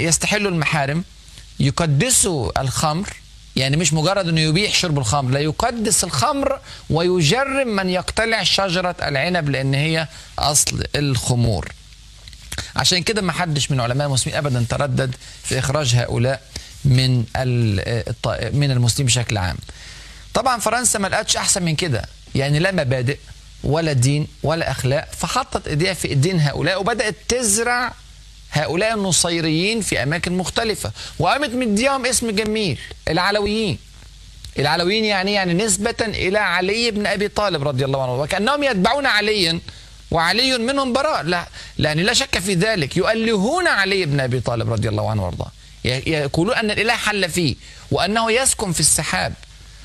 يستحلوا المحارم يقدسوا الخمر يعني مش مجرد انه يبيح شرب الخمر لا يقدس الخمر ويجرم من يقتلع شجرة العنب لان هي اصل الخمور عشان كده ما حدش من علماء المسلمين ابدا تردد في اخراج هؤلاء من من المسلمين بشكل عام طبعا فرنسا ما لقتش احسن من كده يعني لا مبادئ ولا دين ولا اخلاق فحطت ايديها في ايدين هؤلاء وبدات تزرع هؤلاء النصيريين في اماكن مختلفه وقامت مديهم اسم جميل العلويين العلويين يعني يعني نسبة إلى علي بن أبي طالب رضي الله عنه وكأنهم يتبعون عليا وعلي منهم براء لا لأن لا شك في ذلك يؤلهون علي بن أبي طالب رضي الله عنه وارضاه يقولون أن الإله حل فيه وأنه يسكن في السحاب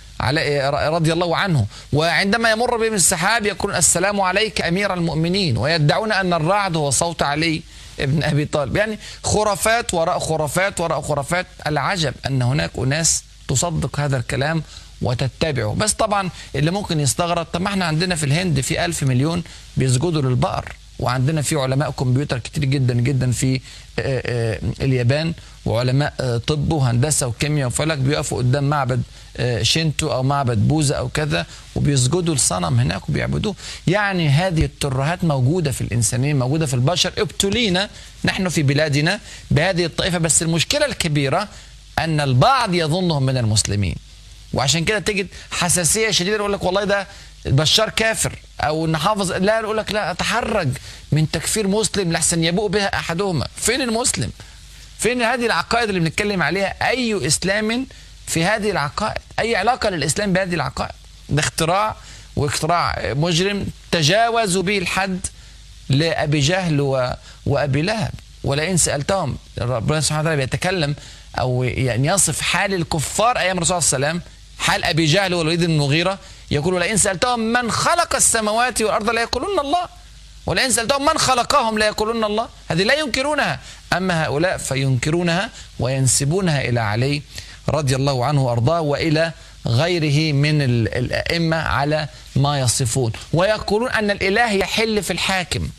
رضي الله عنه وعندما يمر بهم السحاب يقولون السلام عليك أمير المؤمنين ويدعون أن الرعد هو صوت علي ابن أبي طالب يعني خرافات وراء خرافات وراء خرافات العجب أن هناك أناس تصدق هذا الكلام وتتبعه بس طبعا اللي ممكن يستغرب طب ما احنا عندنا في الهند في ألف مليون بيسجدوا للبقر وعندنا في علماء كمبيوتر كتير جدا جدا في اليابان وعلماء طب وهندسه وكيمياء وفلك بيقفوا قدام معبد شينتو او معبد بوذا او كذا وبيسجدوا لصنم هناك وبيعبدوه يعني هذه الترهات موجوده في الانسانيه موجوده في البشر ابتلينا نحن في بلادنا بهذه الطائفه بس المشكله الكبيره ان البعض يظنهم من المسلمين وعشان كده تجد حساسيه شديده يقول لك والله ده بشار كافر او نحافظ لا يقول لك لا اتحرج من تكفير مسلم لحسن يبوء بها احدهما فين المسلم فين هذه العقائد اللي بنتكلم عليها اي اسلام في هذه العقائد اي علاقه للاسلام بهذه العقائد ده اختراع واختراع مجرم تجاوزوا به الحد لابي جهل و... وابي لهب ولئن سالتهم ربنا سبحانه وتعالى بيتكلم او يعني يصف حال الكفار ايام الرسول صلى الله عليه وسلم حال ابي جهل والوليد بن المغيره يقول لئن سالتهم من خلق السماوات والارض لا يقولون الله ولئن سالتهم من خلقهم لا يقولون الله هذه لا ينكرونها اما هؤلاء فينكرونها وينسبونها الى علي رضي الله عنه وارضاه والى غيره من الائمه على ما يصفون ويقولون ان الاله يحل في الحاكم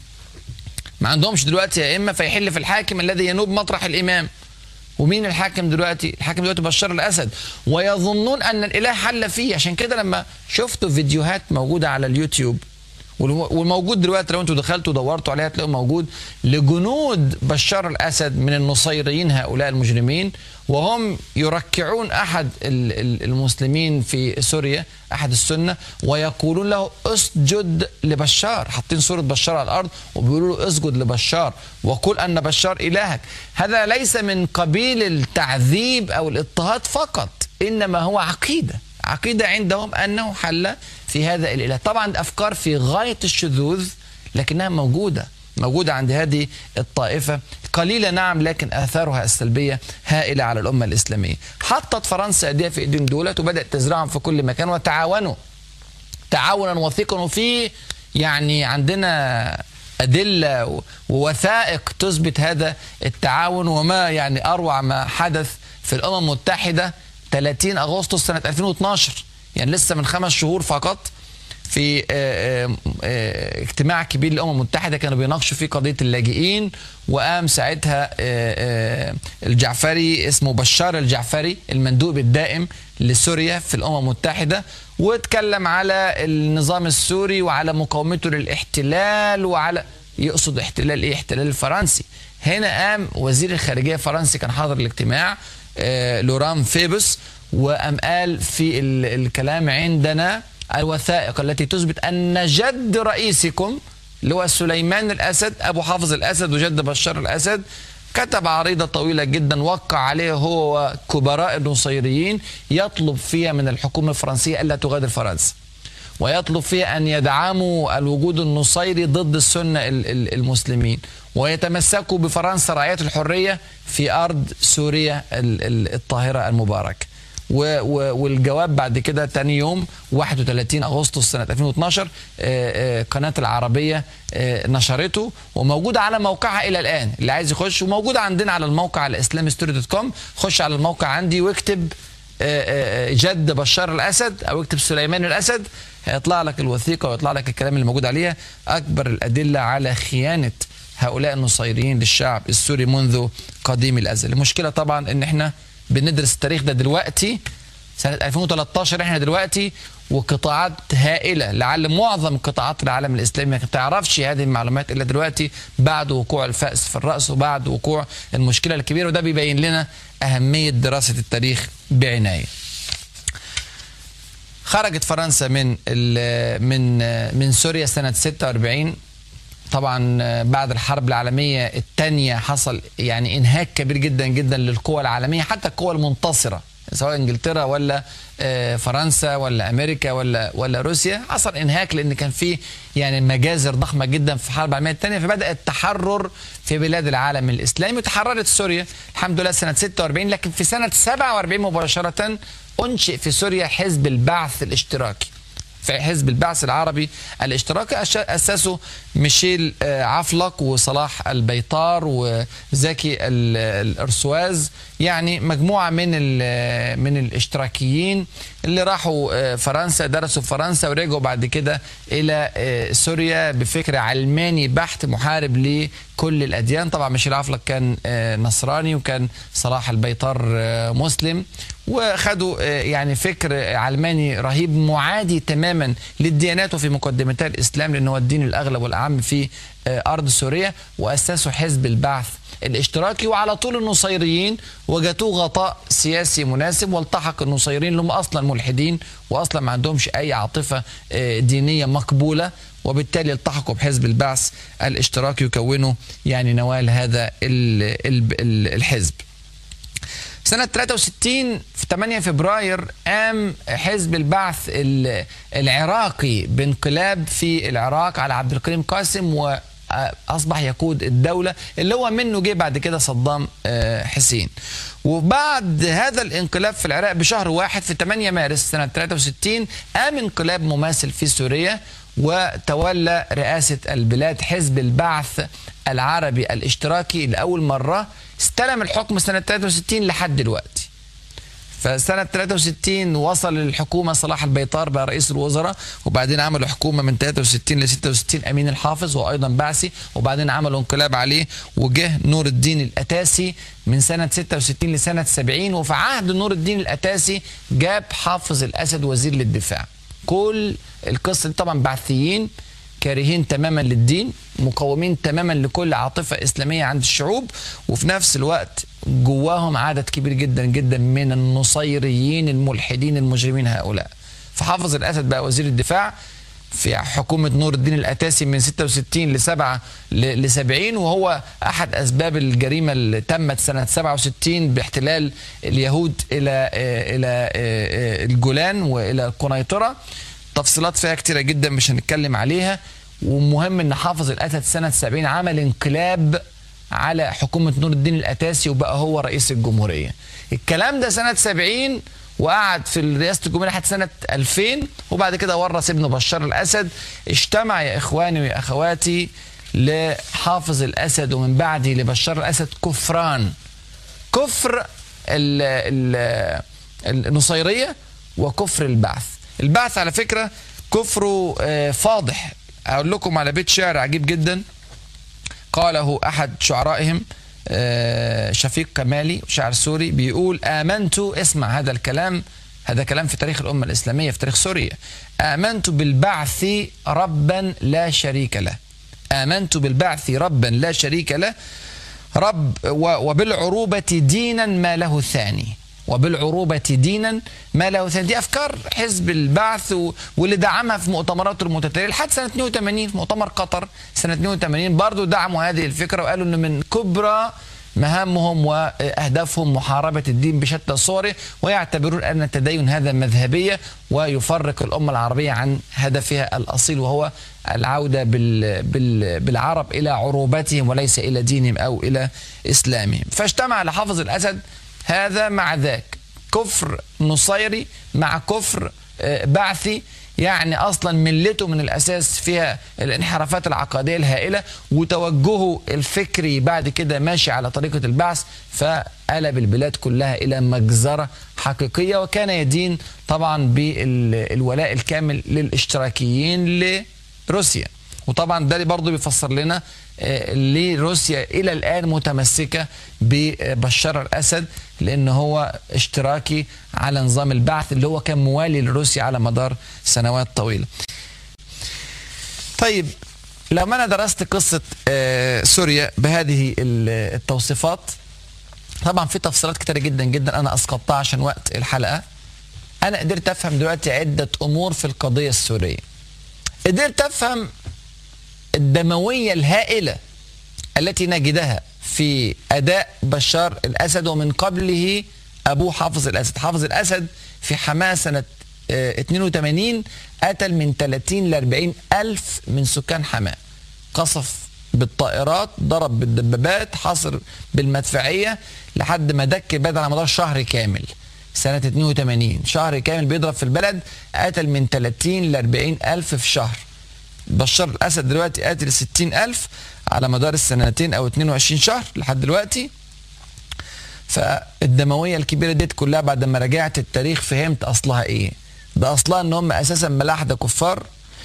ما عندهمش دلوقتي ائمه فيحل في الحاكم الذي ينوب مطرح الامام ومين الحاكم دلوقتي الحاكم دلوقتي بشار الاسد ويظنون ان الاله حل فيه عشان كده لما شفتوا فيديوهات موجوده على اليوتيوب والموجود دلوقتي لو انتوا دخلتوا ودورتوا عليها هتلاقوا موجود لجنود بشار الاسد من النصيريين هؤلاء المجرمين وهم يركعون احد المسلمين في سوريا احد السنه ويقولون له اسجد لبشار حاطين صوره بشار على الارض وبيقولوا له اسجد لبشار وقل ان بشار الهك هذا ليس من قبيل التعذيب او الاضطهاد فقط انما هو عقيده عقيده عندهم انه حل في هذا الاله طبعا افكار في غايه الشذوذ لكنها موجوده موجودة عند هذه الطائفة قليلة نعم لكن آثارها السلبية هائلة على الأمة الإسلامية حطت فرنسا أيديها في أيدين دولت وبدأت تزرعهم في كل مكان وتعاونوا تعاونا وثيقا وفي يعني عندنا أدلة ووثائق تثبت هذا التعاون وما يعني أروع ما حدث في الأمم المتحدة 30 أغسطس سنة 2012 يعني لسه من خمس شهور فقط في اجتماع كبير للامم المتحده كانوا بيناقشوا فيه قضيه اللاجئين وقام ساعتها الجعفري اسمه بشار الجعفري المندوب الدائم لسوريا في الامم المتحده واتكلم على النظام السوري وعلى مقاومته للاحتلال وعلى يقصد احتلال ايه؟ احتلال الفرنسي هنا قام وزير الخارجيه الفرنسي كان حاضر الاجتماع لوران فيبس وقام قال في الكلام عندنا الوثائق التي تثبت أن جد رئيسكم اللي هو سليمان الأسد أبو حافظ الأسد وجد بشار الأسد كتب عريضة طويلة جدا وقع عليها هو وكبراء النصيريين يطلب فيها من الحكومة الفرنسية ألا تغادر فرنسا ويطلب فيها أن يدعموا الوجود النصيري ضد السنة المسلمين ويتمسكوا بفرنسا رعاية الحرية في أرض سوريا الطاهرة المباركة والجواب بعد كده تاني يوم 31 اغسطس سنه 2012 قناه العربيه نشرته وموجود على موقعها الى الان اللي عايز يخش وموجود عندنا على الموقع على اسلام ستوري دوت كوم خش على الموقع عندي واكتب جد بشار الاسد او اكتب سليمان الاسد هيطلع لك الوثيقه ويطلع لك الكلام اللي موجود عليها اكبر الادله على خيانه هؤلاء النصيريين للشعب السوري منذ قديم الازل المشكله طبعا ان احنا بندرس التاريخ ده دلوقتي سنه 2013 احنا دلوقتي وقطاعات هائله لعل معظم قطاعات العالم الاسلامي ما تعرفش هذه المعلومات الا دلوقتي بعد وقوع الفأس في الراس وبعد وقوع المشكله الكبيره وده بيبين لنا اهميه دراسه التاريخ بعنايه. خرجت فرنسا من من من سوريا سنه 46 طبعا بعد الحرب العالميه الثانيه حصل يعني انهاك كبير جدا جدا للقوى العالميه حتى القوى المنتصره سواء انجلترا ولا فرنسا ولا امريكا ولا ولا روسيا حصل انهاك لان كان في يعني مجازر ضخمه جدا في الحرب العالميه الثانيه فبدا التحرر في بلاد العالم الاسلامي وتحررت سوريا الحمد لله سنه 46 لكن في سنه 47 مباشره انشئ في سوريا حزب البعث الاشتراكي في حزب البعث العربي الاشتراكي اسسه ميشيل عفلق وصلاح البيطار وزكي الارسواز يعني مجموعه من من الاشتراكيين اللي راحوا فرنسا درسوا في فرنسا ورجعوا بعد كده الى سوريا بفكر علماني بحت محارب لكل الاديان طبعا ميشيل عفلق كان نصراني وكان صلاح البيطار مسلم وخدوا يعني فكر علماني رهيب معادي تماما للديانات وفي مقدمتها الاسلام لانه هو الدين الاغلب والاعم في ارض سوريا واسسوا حزب البعث الاشتراكي وعلى طول النصيريين وجدوه غطاء سياسي مناسب والتحق النصيريين اللي هم اصلا ملحدين واصلا ما عندهمش اي عاطفه دينيه مقبوله وبالتالي التحقوا بحزب البعث الاشتراكي يكونوا يعني نوال هذا الحزب. سنة 63 في 8 فبراير قام حزب البعث العراقي بانقلاب في العراق على عبد الكريم قاسم واصبح يقود الدولة اللي هو منه جه بعد كده صدام حسين. وبعد هذا الانقلاب في العراق بشهر واحد في 8 مارس سنة 63 قام انقلاب مماثل في سوريا وتولى رئاسة البلاد حزب البعث العربي الاشتراكي لأول مرة استلم الحكم سنة 63 لحد دلوقتي فسنة 63 وصل للحكومة صلاح البيطار بقى رئيس الوزراء وبعدين عملوا حكومة من 63 ل 66 أمين الحافظ وأيضا بعثي وبعدين عملوا انقلاب عليه وجه نور الدين الأتاسي من سنة 66 لسنة 70 وفي عهد نور الدين الأتاسي جاب حافظ الأسد وزير للدفاع كل القصة دي طبعا بعثيين كارهين تماما للدين مقاومين تماما لكل عاطفة إسلامية عند الشعوب وفي نفس الوقت جواهم عدد كبير جدا جدا من النصيريين الملحدين المجرمين هؤلاء فحافظ الأسد بقى وزير الدفاع في حكومة نور الدين الأتاسي من 66 ل 7 ل 70 وهو أحد أسباب الجريمة اللي تمت سنة 67 باحتلال اليهود إلى إلى الجولان وإلى القنيطرة تفصيلات فيها كتيرة جدا مش هنتكلم عليها ومهم ان حافظ الاسد سنه 70 عمل انقلاب على حكومه نور الدين الاتاسي وبقى هو رئيس الجمهوريه. الكلام ده سنه 70 وقعد في رئاسه الجمهوريه لحد سنه 2000 وبعد كده ورث ابنه بشار الاسد اجتمع يا اخواني ويا اخواتي لحافظ الاسد ومن بعده لبشار الاسد كفران. كفر ال ال النصيريه وكفر البعث. البعث على فكره كفره فاضح اقول لكم على بيت شعر عجيب جدا قاله احد شعرائهم شفيق كمالي شاعر سوري بيقول امنت اسمع هذا الكلام هذا كلام في تاريخ الامه الاسلاميه في تاريخ سوريا امنت بالبعث ربا لا شريك له امنت بالبعث ربا لا شريك له رب وبالعروبه دينا ما له ثاني وبالعروبة دينا ما له ثاني دي أفكار حزب البعث واللي دعمها في مؤتمراته المتتالية لحد سنة 82 في مؤتمر قطر سنة 82 برضو دعموا هذه الفكرة وقالوا أن من كبرى مهامهم وأهدافهم محاربة الدين بشتى صوره ويعتبرون أن التدين هذا مذهبية ويفرق الأمة العربية عن هدفها الأصيل وهو العودة بال بال بالعرب إلى عروبتهم وليس إلى دينهم أو إلى إسلامهم فاجتمع لحافظ الأسد هذا مع ذاك كفر نصيري مع كفر بعثي يعني اصلا ملته من الاساس فيها الانحرافات العقديه الهائله وتوجهه الفكري بعد كده ماشي على طريقه البعث فقلب البلاد كلها الى مجزره حقيقيه وكان يدين طبعا بالولاء الكامل للاشتراكيين لروسيا وطبعا ده برضه بيفسر لنا آه، لروسيا الى الان متمسكه ببشار الاسد لان هو اشتراكي على نظام البعث اللي هو كان موالي لروسيا على مدار سنوات طويله. طيب لما انا درست قصه آه، سوريا بهذه ال- التوصيفات طبعا في تفصيلات كتيره جدا جدا انا اسقطتها عشان وقت الحلقه انا قدرت افهم دلوقتي عده امور في القضيه السوريه قدرت افهم الدمويه الهائله التي نجدها في اداء بشار الاسد ومن قبله ابوه حافظ الاسد حافظ الاسد في حماه سنه آه، 82 قتل من 30 ل 40 الف من سكان حماه قصف بالطائرات ضرب بالدبابات حاصر بالمدفعيه لحد ما دك البلد على مدار شهر كامل سنة 82 شهر كامل بيضرب في البلد قتل من 30 ل 40 ألف في شهر بشار الأسد دلوقتي قاتل 60 ألف على مدار السنتين أو 22 شهر لحد دلوقتي فالدمويه الكبيره ديت كلها بعد ما راجعت التاريخ فهمت اصلها ايه ده اصلها ان هم اساسا ملاحده كفار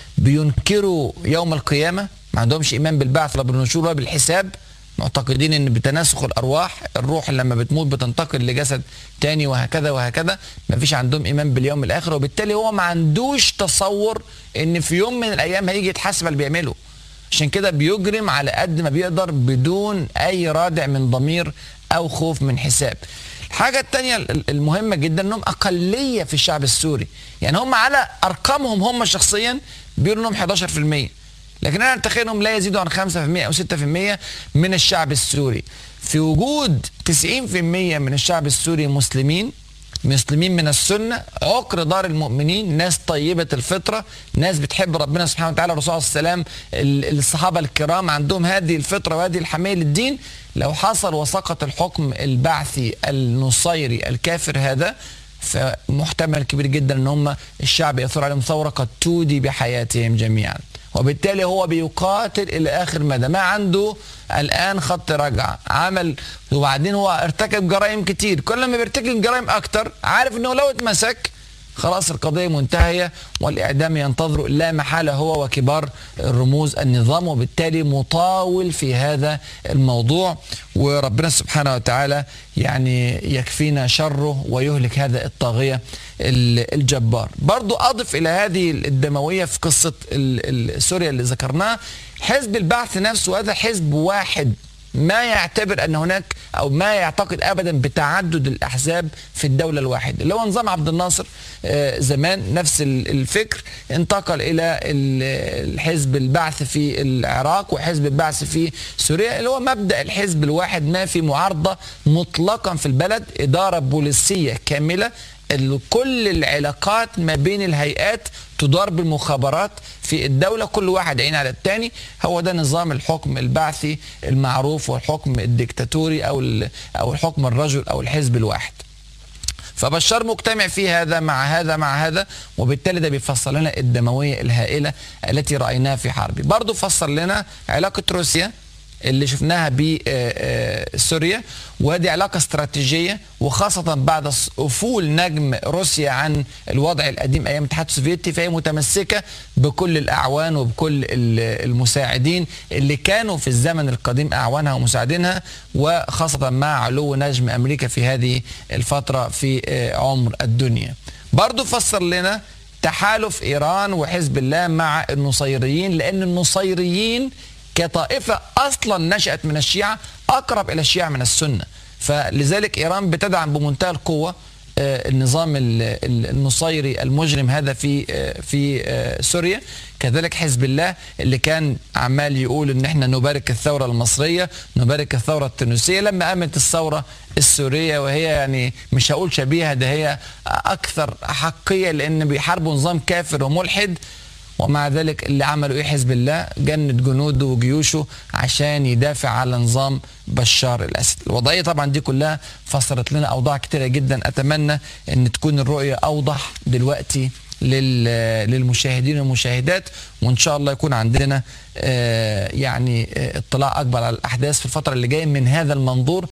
بينكروا يوم القيامه ما عندهمش ايمان بالبعث ولا بالنشور ولا بالحساب معتقدين ان بتناسخ الارواح الروح لما بتموت بتنتقل لجسد تاني وهكذا وهكذا ما فيش عندهم ايمان باليوم الاخر وبالتالي هو ما عندوش تصور ان في يوم من الايام هيجي يتحاسب على اللي بيعمله عشان كده بيجرم على قد ما بيقدر بدون اي رادع من ضمير او خوف من حساب الحاجة التانية المهمة جدا انهم اقلية في الشعب السوري يعني هم على ارقامهم هم شخصيا بيقولوا انهم 11% لكن انا اتخيل انهم لا يزيدوا عن 5% او 6% من الشعب السوري في وجود 90% من الشعب السوري مسلمين مسلمين من السنة عقر دار المؤمنين ناس طيبة الفطرة ناس بتحب ربنا سبحانه وتعالى الرسول صلى الله عليه وسلم ال- الصحابة الكرام عندهم هذه الفطرة وهذه الحمية للدين لو حصل وسقط الحكم البعثي النصيري الكافر هذا فمحتمل كبير جدا ان هم الشعب يثور عليهم ثورة قد تودي بحياتهم جميعا وبالتالي هو بيقاتل الى اخر مدى ما عنده الان خط رجعه عمل وبعدين هو ارتكب جرائم كتير كل ما بيرتكب جرائم اكتر عارف انه لو اتمسك خلاص القضية منتهية والإعدام ينتظر لا محالة هو وكبار رموز النظام وبالتالي مطاول في هذا الموضوع وربنا سبحانه وتعالى يعني يكفينا شره ويهلك هذا الطاغية ال- الجبار برضو أضف إلى هذه الدموية في قصة ال- ال- سوريا اللي ذكرناها حزب البعث نفسه هذا حزب واحد ما يعتبر ان هناك او ما يعتقد ابدا بتعدد الاحزاب في الدوله الواحده اللي هو نظام عبد الناصر آه، زمان نفس ال- الفكر انتقل الى ال- الحزب البعث في العراق وحزب البعث في سوريا اللي هو مبدا الحزب الواحد ما في معارضه مطلقا في البلد اداره بوليسيه كامله ال- كل العلاقات ما بين الهيئات تدار بالمخابرات في الدولة كل واحد عين على الثاني هو ده نظام الحكم البعثي المعروف والحكم الديكتاتوري أو ال- أو الحكم الرجل أو الحزب الواحد فبشار مجتمع في هذا مع هذا مع هذا وبالتالي ده بيفسر لنا الدموية الهائلة التي رأيناها في حربي برضو فسر لنا علاقة روسيا اللي شفناها بسوريا وهذه علاقة استراتيجية وخاصة بعد ص- أفول نجم روسيا عن الوضع القديم أيام الاتحاد السوفيتي فهي متمسكة بكل الأعوان وبكل ال- المساعدين اللي كانوا في الزمن القديم أعوانها ومساعدينها وخاصة مع علو نجم أمريكا في هذه الفترة في آه، عمر الدنيا برضو فسر لنا تحالف إيران وحزب الله مع النصيريين لأن النصيريين كطائفة أصلا نشأت من الشيعة أقرب إلى الشيعة من السنة فلذلك إيران بتدعم بمنتهى القوة آه، النظام ال- ال- النصيري المجرم هذا في آه، في آه، سوريا كذلك حزب الله اللي كان عمال يقول ان احنا نبارك الثوره المصريه نبارك الثوره التونسيه لما قامت الثوره السوريه وهي يعني مش هقول شبيهه ده هي اكثر حقيه لان بيحاربوا نظام كافر وملحد ومع ذلك اللي عملوا ايه حزب الله جند جنوده وجيوشه عشان يدافع على نظام بشار الاسد الوضعيه طبعا دي كلها فسرت لنا اوضاع كتيره جدا اتمنى ان تكون الرؤيه اوضح دلوقتي لل- للمشاهدين والمشاهدات وان شاء الله يكون عندنا آه، يعني آه، اطلاع اكبر على الاحداث في الفتره اللي جايه من هذا المنظور